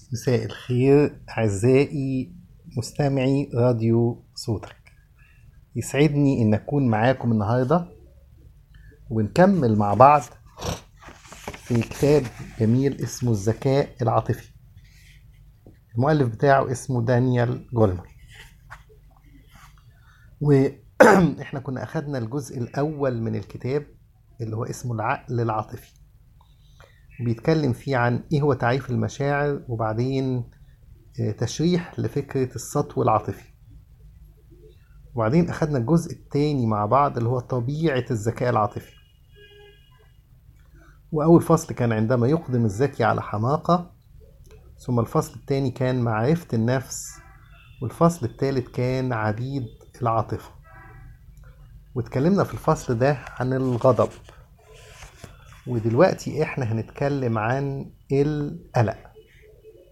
مساء الخير أعزائي مستمعي راديو صوتك يسعدني إن أكون معاكم النهاردة ونكمل مع بعض في كتاب جميل اسمه الذكاء العاطفي المؤلف بتاعه اسمه دانيال جولمر وإحنا كنا أخدنا الجزء الأول من الكتاب اللي هو اسمه العقل العاطفي بيتكلم فيه عن ايه هو تعريف المشاعر وبعدين آه، تشريح لفكرة السطو العاطفي وبعدين أخدنا الجزء التاني مع بعض اللي هو طبيعة الذكاء العاطفي وأول فصل كان عندما يقدم الذكي على حماقة ثم الفصل التاني كان معرفة النفس والفصل التالت كان عبيد العاطفة واتكلمنا في الفصل ده عن الغضب ودلوقتي احنا هنتكلم عن القلق